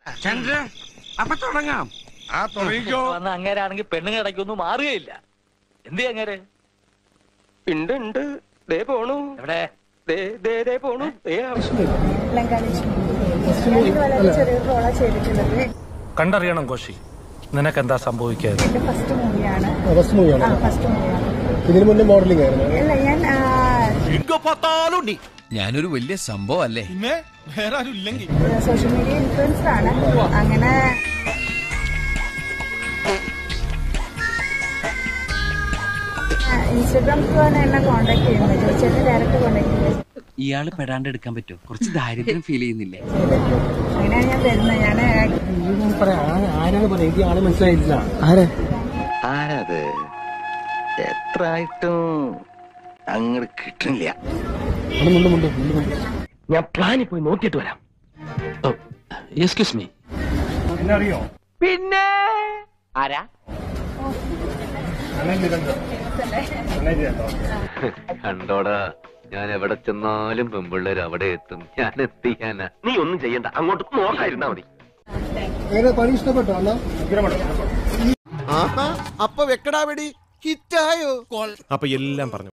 ചന്ദ്ര അപ്പൊ തുടങ്ങാം ആ തുടങ്ങിക്കോ വന്ന അങ്ങേരാണെങ്കിൽ പെണ്ണുങ്ങൾ ഇടയ്ക്കൊന്നും മാറുകയില്ല എന്ത് അങ്ങേര് ഉണ്ട് ഉണ്ട് ദേ പോണു എവിടെ ദേ ദേ ദേ പോണു ദേ ആ- ഞാനിത് വളരെ ചെറിയ റോളാ ചെയ്തിട്ടുള്ളത് കണ്ടറിയണം കോശി നിനക്കെന്താ സംഭവിക്കാതെ എന്റെ ഫസ്റ്റ് മൂവിയാണ് ഫസ്റ്റ് മൂവിയാണ് ആ ഫസ്റ്റ് മൂവിയാണ് ഇതിനു മുന്നേ മോഡലിംഗ് ആയിരുന്നു അല്ല ഞാൻ ആ, ഞാനൊരു വലിയ സംഭവം അല്ലേ സോഷ്യൽ മീഡിയ ഇൻഫ്ലുവൻസർ ആണ് അങ്ങനെ ആ, ഇൻസ്റ്റഗ്രാം ത്രൂ ആണ് എന്നെ കോൺടാക്ട് ചെയ്യുന്നത് ചോദിച്ചേട്ടൻ ഡയറക്റ്റ് കോൺടാക്ട് ചെയ്യുന്നത് ഇയാള് പെടാണ്ട് എടുക്കാൻ പറ്റുമോ കുറച്ച് ദാരിദ്ര്യം ഫീൽ ചെയ്യുന്നില്ലേ അങ്ങനെയാണ് ഞാൻ വരുന്നത് ഞാൻ ആരാണ് പറയാ എനിക്ക് ആളെ മനസ്സിലായിട്ടില്ല ആരത് എത്ര ആയിട്ടും അങ്ങോട്ട് കിട്ടുന്നില്ല മുണ്ട് മുണ്ട് മുണ്ട് മുണ്ട് ഞാൻ പ്ലാനിൽ പോയി നോക്കിയിട്ട് വരാം എക്സ്ക്യൂസ് മീ പിന്നെ ആരാ കണ്ടോടാ ഞാൻ എവിടെ ചെന്നാലും പെമ്പിള്ളേർ അവിടെ എത്തും ഞാൻ എത്തിക്കാനാ നീ ഒന്നും ചെയ്യണ്ട അങ്ങോട്ട് നോക്കായിരുന്നാ മതി ഏതാ പണി ഇഷ്ടപ്പെട്ടോ അണ്ണാ അപ്പൊ വെക്കടാ വെടി ഹിറ്റായോ അപ്പൊ എല്ലാം പറഞ്ഞു